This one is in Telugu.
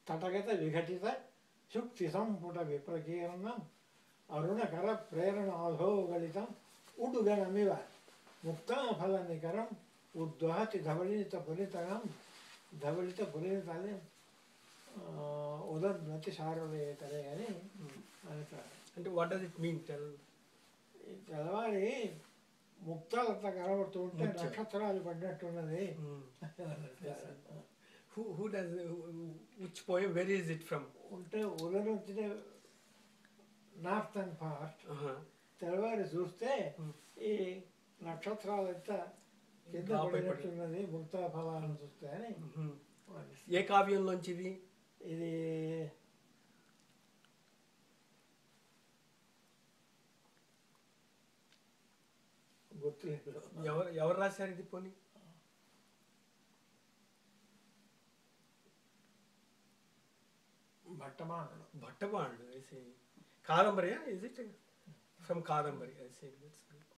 తటగత విఘటిత శుక్తి సంపుట విప్రకీర్ణం అరుణకర ప్రేరణ అధోగళితం ఉడుగణమివ ముక్తాఫల నికరం ఉద్వహతి ధవళిత పులితగం ధవళిత పులితని ఉదద్మతి శారదేతరే అని అంటారు అంటే what does it mean tell ఈ తెల్లవారి ముక్తాలంతా కనబడుతూ ఉంటే ముత్యాలు. నక్షత్రాలు పడినట్టున్నది who who does which poem where is it from ఉంటే ఉదయం వచ్చిన నార్థన్ పార్ట్ తెల్లవారి చూస్తే Hmm. ఈ నక్షత్రాలంతా కింద Drop అయిపోయి. పడినట్టున్నది ముక్తా ఫలాలను చూస్తే అని వాళ్ళు- ఏ కావ్యంలోంచి ఇది ఇది గుర్తులేదు ఎవరు ఎవరు రాశారు ఇది పోనీ భట్టమానుడు భట్టబాణుడు ఐ సే కాదంబరియా is it from Kadambari I say